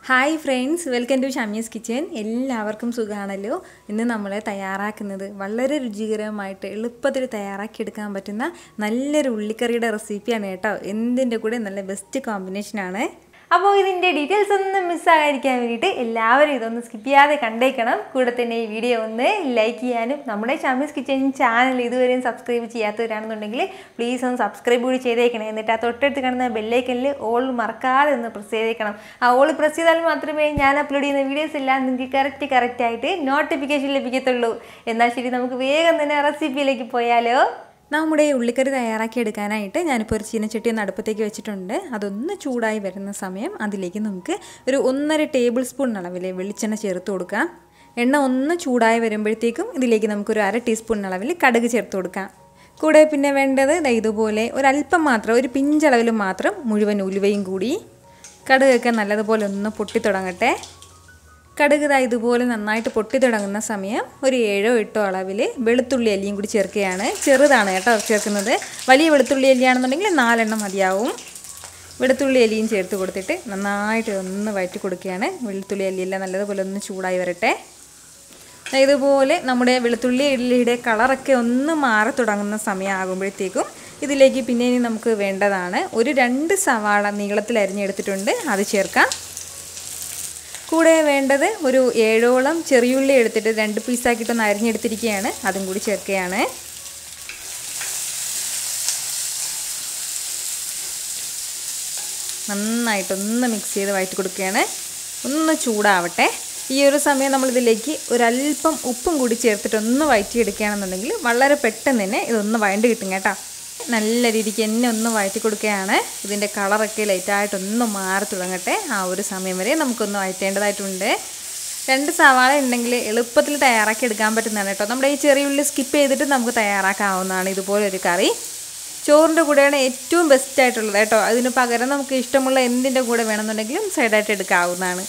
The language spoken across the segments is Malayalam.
hi friends welcome to Shami's kitchen എല്ലാവർക്കും സുഖമാണല്ലോ ഇന്ന് നമ്മൾ തയ്യാറാക്കുന്നത് വളരെ രുചികരമായിട്ട് എളുപ്പത്തിൽ തയ്യാറാക്കിയെടുക്കാൻ പറ്റുന്ന നല്ലൊരു ഉള്ളിക്കറിയുടെ റെസിപ്പിയാണ് കേട്ടോ എന്തിൻ്റെ കൂടെ നല്ല ബെസ്റ്റ് കോമ്പിനേഷനാണ് അപ്പോൾ ഇതിൻ്റെ ഡീറ്റെയിൽസ് ഒന്നും മിസ്സാകാതിരിക്കാൻ വേണ്ടിയിട്ട് എല്ലാവരും ഇതൊന്ന് സ്കിപ്പ് ചെയ്യാതെ കണ്ടേക്കണം കൂടെ തന്നെ ഈ വീഡിയോ ഒന്ന് ലൈക്ക് ചെയ്യാനും നമ്മുടെ ഷമീസ് കിച്ചൻ ചാനൽ ഇതുവരെയും സബ്സ്ക്രൈബ് ചെയ്യാത്തവരാണെന്നുണ്ടെങ്കിൽ പ്ലീസ് ഒന്ന് സബ്സ്ക്രൈബ് കൂടി ചെയ്തേക്കണം എന്നിട്ട് ആ തൊട്ടടുത്ത് കാണുന്ന ബെല്ലൈക്കനിൽ ഓൾ മറക്കാതെ ഒന്ന് പ്രസ് ചെയ്തേക്കണം ആ ഓൾ പ്രസ് ചെയ്താൽ മാത്രമേ ഞാൻ അപ്ലോഡ് ചെയ്യുന്ന വീഡിയോസ് എല്ലാം നിങ്ങൾക്ക് കറക്റ്റ് കറക്റ്റ് ആയിട്ട് നോട്ടിഫിക്കേഷൻ ലഭിക്കത്തുള്ളൂ എന്നാൽ ശരി നമുക്ക് വേഗം തന്നെ റെസിപ്പിയിലേക്ക് പോയാലോ നമ്മുടെ ഉള്ളിക്കറി തയ്യാറാക്കി എടുക്കാനായിട്ട് ഞാനിപ്പോൾ ഒരു ചീനച്ചട്ടി ഒന്ന് അടുപ്പത്തേക്ക് വെച്ചിട്ടുണ്ട് അതൊന്ന് ചൂടായി വരുന്ന സമയം അതിലേക്ക് നമുക്ക് ഒരു ഒന്നര ടേബിൾ സ്പൂൺ അളവിൽ വെളിച്ചെണ്ണ ചേർത്ത് കൊടുക്കാം എണ്ണ ഒന്ന് ചൂടായി വരുമ്പോഴത്തേക്കും ഇതിലേക്ക് നമുക്കൊരു അര ടീസ്പൂൺ അളവിൽ കടുക് ചേർത്ത് കൊടുക്കാം കൂടെ പിന്നെ വേണ്ടത് ദാ ഇതുപോലെ ഒരല്പം മാത്രം ഒരു പിഞ്ചളവിൽ മാത്രം മുഴുവൻ ഉലുവയും കൂടി കടുകൊക്കെ നല്ലതുപോലെ ഒന്ന് പൊട്ടിത്തുടങ്ങട്ടെ കടുക് ഇതാ ഇതുപോലെ നന്നായിട്ട് പൊട്ടി തുടങ്ങുന്ന സമയം ഒരു ഏഴോ എട്ടോ അളവിൽ വെളുത്തുള്ളി അല്ലിയും കൂടി ചേർക്കുകയാണ് ചെറുതാണ് കേട്ടോ ചേർക്കുന്നത് വലിയ വെളുത്തുള്ളി അല്ലിയാണെന്നുണ്ടെങ്കിൽ നാലെണ്ണം മതിയാവും വെളുത്തുള്ളി അല്ലിയും ചേർത്ത് കൊടുത്തിട്ട് നന്നായിട്ട് ഒന്ന് വഴറ്റി കൊടുക്കുകയാണ് വെളുത്തുള്ളി അല്ലിയെല്ലാം നല്ലതുപോലെ ഒന്ന് ചൂടായി വരട്ടെ ഇതുപോലെ നമ്മുടെ വെളുത്തുള്ളി ഇഡ്ഡലിയുടെ കളറൊക്കെ ഒന്ന് മാറി തുടങ്ങുന്ന സമയമാകുമ്പോഴത്തേക്കും ഇതിലേക്ക് പിന്നെ ഇനി നമുക്ക് വേണ്ടതാണ് ഒരു രണ്ട് സവാള നീളത്തിൽ അരിഞ്ഞെടുത്തിട്ടുണ്ട് അത് ചേർക്കാം കൂടെ വേണ്ടത് ഒരു ഏഴോളം ചെറിയുള്ളി എടുത്തിട്ട് രണ്ട് പീസാക്കിയിട്ടൊന്ന് അരിഞ്ഞെടുത്തിരിക്കുകയാണ് അതും കൂടി ചേർക്കുകയാണ് നന്നായിട്ടൊന്ന് മിക്സ് ചെയ്ത് വഴറ്റി കൊടുക്കുകയാണ് ഒന്ന് ചൂടാവട്ടെ ഈ ഒരു സമയം നമ്മളിതിലേക്ക് ഒരല്പം ഉപ്പും കൂടി ചേർത്തിട്ട് ഒന്ന് വഴറ്റിയെടുക്കുകയാണെന്നുണ്ടെങ്കിൽ വളരെ പെട്ടെന്ന് തന്നെ ഇതൊന്ന് വഴണ്ട് കിട്ടും കേട്ടോ നല്ല രീതിക്ക് എന്നെ ഒന്ന് വഴറ്റി കൊടുക്കുകയാണ് ഇതിൻ്റെ കളറൊക്കെ ലൈറ്റായിട്ടൊന്ന് മാറി തുടങ്ങട്ടെ ആ ഒരു സമയം വരെ നമുക്കൊന്ന് വഴറ്റേണ്ടതായിട്ടുണ്ട് രണ്ട് സവാള ഉണ്ടെങ്കിൽ എളുപ്പത്തിൽ തയ്യാറാക്കി എടുക്കാൻ പറ്റുന്നതാണ് കേട്ടോ നമ്മുടെ ഈ ചെറിയ ഉള്ളി സ്കിപ്പ് ചെയ്തിട്ട് നമുക്ക് തയ്യാറാക്കാവുന്നതാണ് ഇതുപോലെ ഒരു കറി ചോറിൻ്റെ കൂടെയാണ് ഏറ്റവും ബെസ്റ്റ് ആയിട്ടുള്ളത് കേട്ടോ അതിന് പകരം നമുക്ക് ഇഷ്ടമുള്ള എന്തിൻ്റെ കൂടെ വേണമെന്നുണ്ടെങ്കിലും സൈഡായിട്ട് എടുക്കാവുന്നതാണ്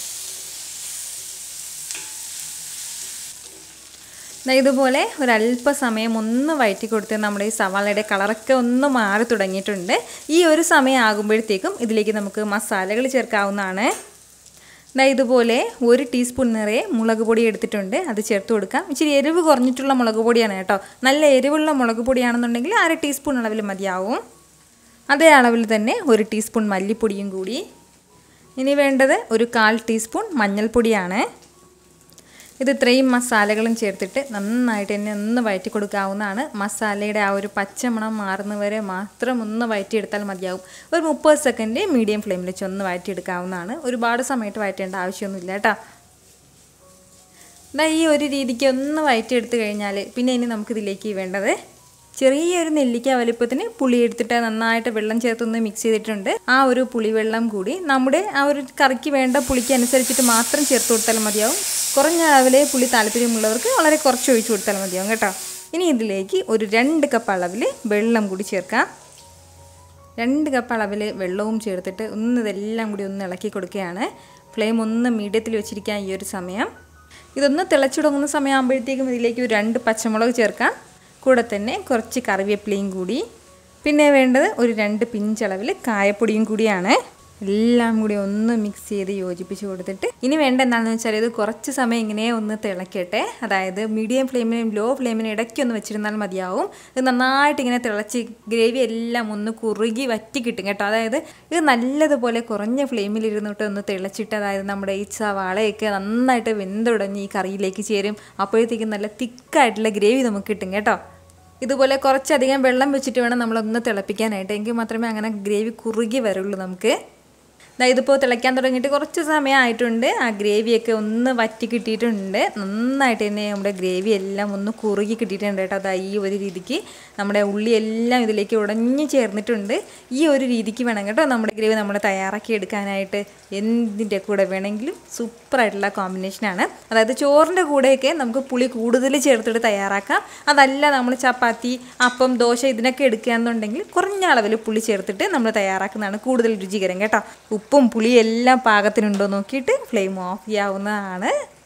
ഇതുപോലെ ഒരല്പസമയം ഒന്ന് വഴറ്റി കൊടുത്ത് നമ്മുടെ ഈ സവാളയുടെ കളറൊക്കെ ഒന്ന് മാറി തുടങ്ങിയിട്ടുണ്ട് ഈ ഒരു സമയം ആകുമ്പോഴത്തേക്കും ഇതിലേക്ക് നമുക്ക് മസാലകൾ ചേർക്കാവുന്നതാണ് ഇതുപോലെ ഒരു ടീസ്പൂൺ നിറയെ മുളക് പൊടി എടുത്തിട്ടുണ്ട് അത് ചേർത്ത് കൊടുക്കാം ഇച്ചിരി എരിവ് കുറഞ്ഞിട്ടുള്ള മുളക് പൊടിയാണ് കേട്ടോ നല്ല എരിവുള്ള മുളക് പൊടിയാണെന്നുണ്ടെങ്കിൽ അര ടീസ്പൂൺ അളവിൽ മതിയാവും അതേ അളവിൽ തന്നെ ഒരു ടീസ്പൂൺ മല്ലിപ്പൊടിയും കൂടി ഇനി വേണ്ടത് ഒരു കാൽ ടീസ്പൂൺ മഞ്ഞൾപ്പൊടിയാണ് ഇത് ഇത്രയും മസാലകളും ചേർത്തിട്ട് നന്നായിട്ട് തന്നെ ഒന്ന് വഴറ്റി കൊടുക്കാവുന്നതാണ് മസാലയുടെ ആ ഒരു പച്ചമണം മാറുന്നവരെ മാത്രം ഒന്ന് വഴറ്റിയെടുത്താൽ മതിയാവും ഒരു മുപ്പത് സെക്കൻഡ് മീഡിയം ഫ്ലെയിമിൽ വെച്ച് ഒന്ന് വഴറ്റിയെടുക്കാവുന്നതാണ് ഒരുപാട് സമയത്ത് വഴറ്റേണ്ട ആവശ്യമൊന്നുമില്ല കേട്ടോ എന്നാൽ ഈ ഒരു രീതിക്ക് ഒന്ന് വഴറ്റിയെടുത്ത് കഴിഞ്ഞാൽ പിന്നെ ഇനി നമുക്കിതിലേക്ക് വേണ്ടത് ചെറിയൊരു നെല്ലിക്ക വലിപ്പത്തിന് പുളി എടുത്തിട്ട് നന്നായിട്ട് വെള്ളം ചേർത്തൊന്ന് മിക്സ് ചെയ്തിട്ടുണ്ട് ആ ഒരു പുളിവെള്ളം കൂടി നമ്മുടെ ആ ഒരു കറിക്ക് വേണ്ട പുളിക്ക് അനുസരിച്ചിട്ട് മാത്രം ചേർത്ത് കൊടുത്താൽ മതിയാവും കുറഞ്ഞ അളവിലെ പുളി താല്പര്യമുള്ളവർക്ക് വളരെ കുറച്ച് ഒഴിച്ചു കൊടുത്താൽ മതിയാവും കേട്ടോ ഇനി ഇതിലേക്ക് ഒരു രണ്ട് കപ്പ് അളവിൽ വെള്ളം കൂടി ചേർക്കാം രണ്ട് കപ്പ് അളവിൽ വെള്ളവും ചേർത്തിട്ട് ഒന്ന് ഇതെല്ലാം കൂടി ഒന്ന് ഇളക്കി കൊടുക്കുകയാണ് ഫ്ലെയിം ഒന്ന് മീഡിയത്തിൽ വെച്ചിരിക്കാൻ ഈ ഒരു സമയം ഇതൊന്ന് തിളച്ചു തുടങ്ങുന്ന സമയമാകുമ്പോഴത്തേക്കും ഇതിലേക്ക് ഒരു രണ്ട് പച്ചമുളക് ചേർക്കാം കൂടെ തന്നെ കുറച്ച് കറിവേപ്പിലയും കൂടി പിന്നെ വേണ്ടത് ഒരു രണ്ട് പിഞ്ചളവിൽ കായപ്പൊടിയും കൂടിയാണ് എല്ലാം കൂടി ഒന്ന് മിക്സ് ചെയ്ത് യോജിപ്പിച്ച് കൊടുത്തിട്ട് ഇനി വേണ്ട എന്താണെന്ന് വെച്ചാൽ ഇത് കുറച്ച് സമയം ഇങ്ങനെ ഒന്ന് തിളക്കട്ടെ അതായത് മീഡിയം ഫ്ലെയിമിനും ലോ ഫ്ലെയിമിനും ഇടയ്ക്ക് ഒന്ന് വെച്ചിരുന്നാൽ മതിയാവും ഇത് നന്നായിട്ട് ഇങ്ങനെ തിളച്ച് ഗ്രേവി എല്ലാം ഒന്ന് കുറുകി വറ്റി കിട്ടും കേട്ടോ അതായത് ഇത് നല്ലതുപോലെ കുറഞ്ഞ ഫ്ലെയിമിൽ ഇരുന്നിട്ട് ഒന്ന് തിളച്ചിട്ട് അതായത് നമ്മുടെ ഈ സവാളയൊക്കെ നന്നായിട്ട് വെന്തുടഞ്ഞ് ഈ കറിയിലേക്ക് ചേരും അപ്പോഴത്തേക്കും നല്ല തിക്കായിട്ടുള്ള ഗ്രേവി നമുക്ക് കിട്ടും കേട്ടോ ഇതുപോലെ കുറച്ചധികം വെള്ളം വെച്ചിട്ട് വേണം നമ്മളൊന്ന് തിളപ്പിക്കാനായിട്ട് എങ്കിൽ മാത്രമേ അങ്ങനെ ഗ്രേവി കുറുകി വരുള്ളൂ നമുക്ക് ഇതിപ്പോൾ തിളയ്ക്കാൻ തുടങ്ങിയിട്ട് കുറച്ച് സമയമായിട്ടുണ്ട് ആ ഗ്രേവിയൊക്കെ ഒന്ന് വറ്റി കിട്ടിയിട്ടുണ്ട് നന്നായിട്ട് തന്നെ നമ്മുടെ ഗ്രേവി എല്ലാം ഒന്ന് കുറുകി കിട്ടിയിട്ടുണ്ട് കേട്ടോ അതാ ഈ ഒരു രീതിക്ക് നമ്മുടെ ഉള്ളി എല്ലാം ഇതിലേക്ക് ഉടഞ്ഞു ചേർന്നിട്ടുണ്ട് ഈ ഒരു രീതിക്ക് വേണം കേട്ടോ നമ്മുടെ ഗ്രേവി നമ്മൾ തയ്യാറാക്കി എടുക്കാനായിട്ട് എന്തിൻ്റെ കൂടെ വേണമെങ്കിലും സൂപ്പറായിട്ടുള്ള കോമ്പിനേഷനാണ് അതായത് ചോറിൻ്റെ കൂടെയൊക്കെ നമുക്ക് പുളി കൂടുതൽ ചേർത്തിട്ട് തയ്യാറാക്കാം അതല്ല നമ്മൾ ചപ്പാത്തി അപ്പം ദോശ ഇതിനൊക്കെ എടുക്കുകയാണെന്നുണ്ടെങ്കിൽ കുറഞ്ഞ അളവിൽ പുളി ചേർത്തിട്ട് നമ്മൾ തയ്യാറാക്കുന്നതാണ് കൂടുതൽ രുചികരം കേട്ടോ ഉപ്പും പുളിയും എല്ലാം പാകത്തിനുണ്ടോ നോക്കിയിട്ട് ഫ്ലെയിം ഓഫ് ചെയ്യാവുന്നതാണ്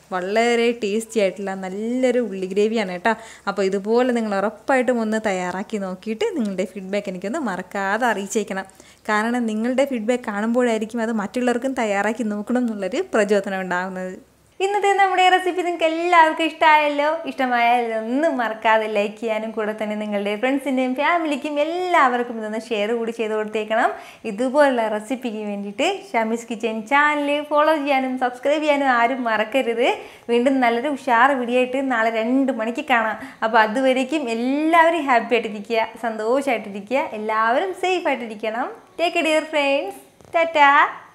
വളരെ ടേസ്റ്റി ആയിട്ടുള്ള നല്ലൊരു ഉള്ളി ഗ്രേവിയാണ് കേട്ടോ അപ്പോൾ ഇതുപോലെ നിങ്ങൾ ഉറപ്പായിട്ടും ഒന്ന് തയ്യാറാക്കി നോക്കിയിട്ട് നിങ്ങളുടെ ഫീഡ്ബാക്ക് എനിക്കൊന്ന് മറക്കാതെ അറിയിച്ചേക്കണം കാരണം നിങ്ങളുടെ ഫീഡ്ബാക്ക് കാണുമ്പോഴായിരിക്കും അത് മറ്റുള്ളവർക്കും തയ്യാറാക്കി നോക്കണം എന്നുള്ളൊരു പ്രചോദനം ഉണ്ടാകുന്നത് ഇന്നത്തെ നമ്മുടെ റെസിപ്പി നിങ്ങൾക്ക് എല്ലാവർക്കും ഇഷ്ടമായല്ലോ ഇഷ്ടമായാൽ ഒന്നും മറക്കാതെ ലൈക്ക് ചെയ്യാനും കൂടെ തന്നെ നിങ്ങളുടെ ഫ്രണ്ട്സിൻ്റെയും ഫാമിലിക്കും എല്ലാവർക്കും ഇതൊന്ന് ഷെയർ കൂടി ചെയ്ത് കൊടുത്തേക്കണം ഇതുപോലുള്ള റെസിപ്പിക്ക് വേണ്ടിയിട്ട് ഷമീസ് കിച്ചൻ ചാനൽ ഫോളോ ചെയ്യാനും സബ്സ്ക്രൈബ് ചെയ്യാനും ആരും മറക്കരുത് വീണ്ടും നല്ലൊരു ഉഷാർ വീഡിയോ ആയിട്ട് നാളെ രണ്ട് മണിക്ക് കാണാം അപ്പോൾ അതുവരേക്കും എല്ലാവരും ഹാപ്പി ആയിട്ടിരിക്കുക സന്തോഷമായിട്ടിരിക്കുക എല്ലാവരും സേഫ് ആയിട്ടിരിക്കണം ടേക്ക് ഡിയർ ഫ്രണ്ട്സ് ടാറ്റാ